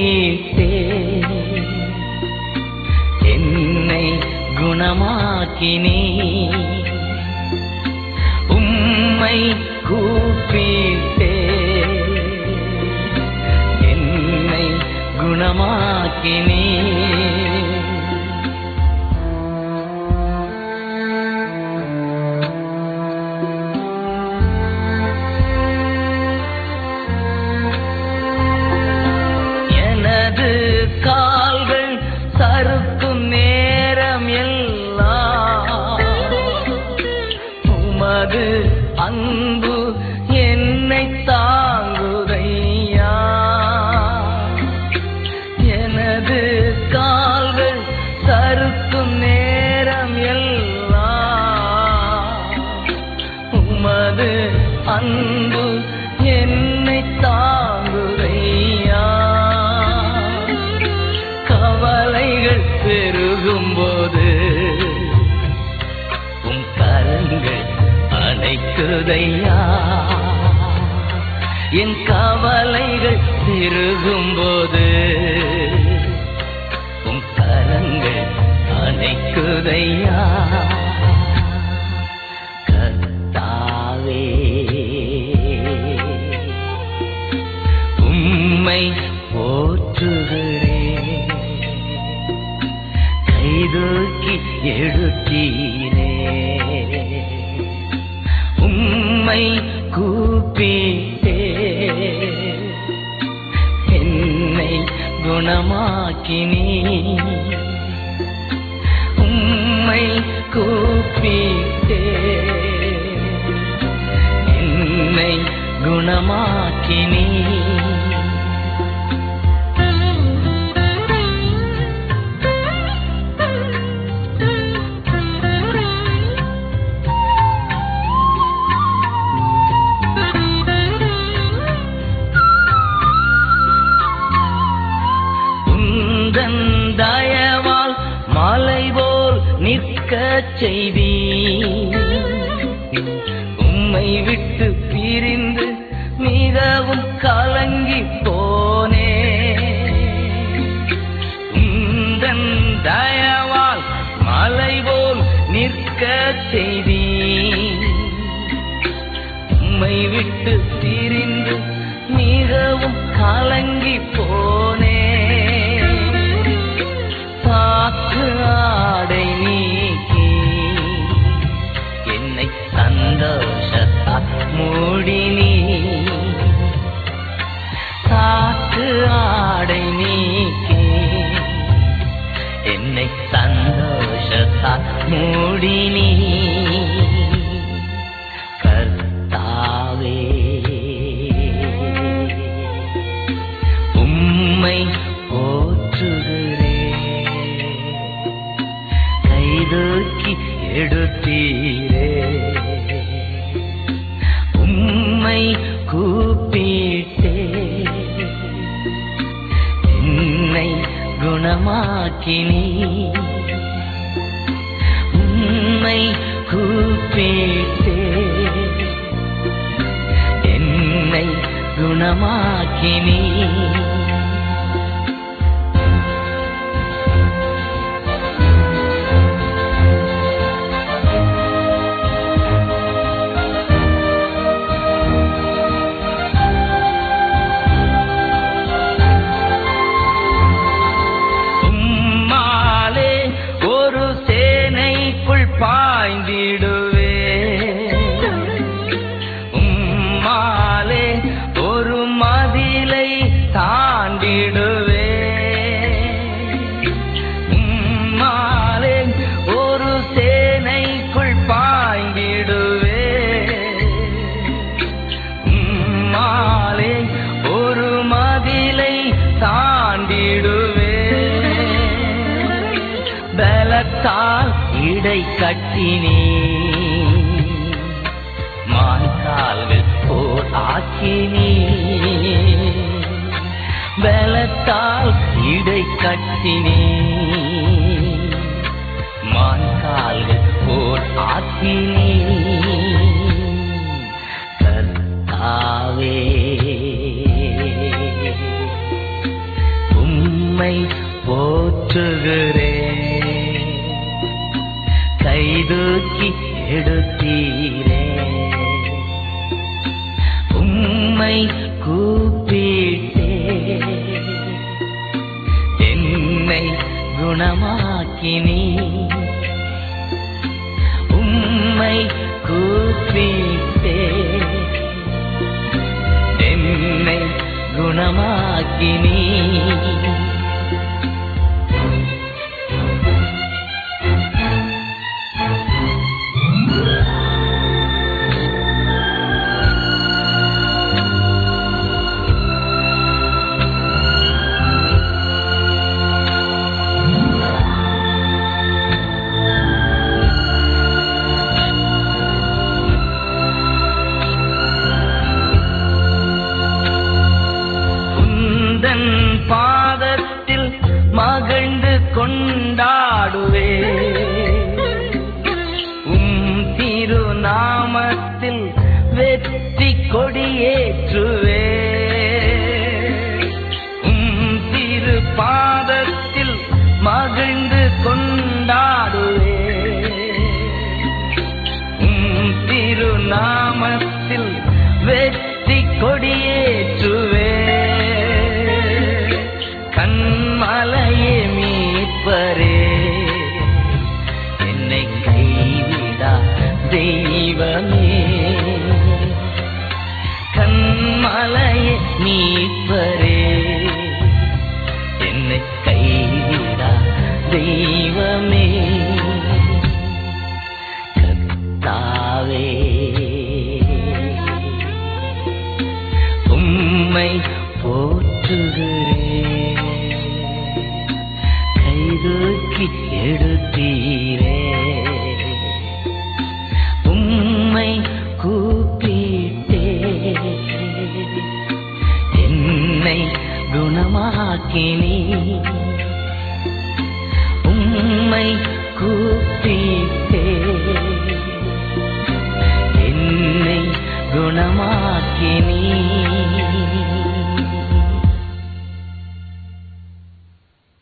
கூப்பிட்டே என்னை குணமாக்கினே உம்மை கூப்பிட்டே என்னை குணமாக்கினே எனது கால்கள் சறுக்கும் நேரம் எல்லாம் உமது அன்பு என்னை தாங்குதையா எனது கால்கள் சறுக்கும் நேரம் எல்லாம் உமது அன்பு என்னை தாங்குதையா கவலைகள் பெருகும்போது உம் கரங்கள் அணைக்குதையா என் கவலைகள் பெருகும்போது உம் கரங்கள் அணைக்குதையா கர்த்தாவே உம்மை போற்றுகிறேன் கைதூக்கி எடுத்தீரே உம்மை கூப்பிட்டே என்னை குணமாக்கினே உம்மை கூப்பிட்டே என்னை குணமாக்கினே உந்தன் தயவால் மலை போல் நிற்க செய்தி உம்மை விட்டு பிரிந்து மிகவும் கலங்கி போனே உந்தன் தயவால் மலை போல் நிற்க செய்தி உம்மை விட்டு பிரிந்து மிகவும் கலங்கி போனே சாக்கு ஆடை நீக்கி என்னை சந்தோஷத்தால் மூடினி சாக்கு ஆடை நீக்கி என்னை சந்தோஷத்தால் மூடினி கர்த்தாவே உம்மை போற்றுகிறேன் கைதூக்கி எடுத்தீரே உம்மை கூப்பிட்டே என்னை குணமாக்கினீ உம்மை கூப்பிட்டே என்னை குணமாக்கினீ உம்மாலே ஒரு சேனைக்குள் பாய்ந்திடுவே உம்மாலே ஒரு மதிலை தாண்டிடுவே உம்மாலே ஒரு சேனைக்குள் பாய்ந்திடுவே உம்மாலே ஒரு மதிலை தாண்டிடுவே பலத்தால் இடை கட்டினே மான்கால்கள் போர் ஆக்கினே பலத்தால் இடை கட்டினே மான்கால்கள் போர் ஆக்கினே கர்த்தாவே உம்மை போற்றுகிறே கைதூக்கி எடுத்தீரே உம்மை கூப்பிட்டே என்னை குணமாக்கினீ உம்மை கூப்பிட்டே என்னை குணமாக்கினீ உந்தன் பாதத்தில் மகிழ்ந்து கொண்டாடுவே உம் திருநாமத்தில் வெற்றி கொடியேற்றுவே உம் திரு பாதத்தில் மகிழ்ந்து கொண்டாடுவே உம் திருநாமத்தில் வெற்றி கொடியேற்றுவே கண்மலையே மீட்பரே என்னை கைவிடா தெய்வமே கண்மலையே மீட்பரே என்னை கைவிடா தெய்வமே கத்தாவே உம்மை போற்றுகிறே கைதூக்கி எடுத்தீரே உம்மை கூப்பிட்டே என்னை குணமாக்கினீ உம்மை கூப்பிட்டே என்னை குணமாக்கினீ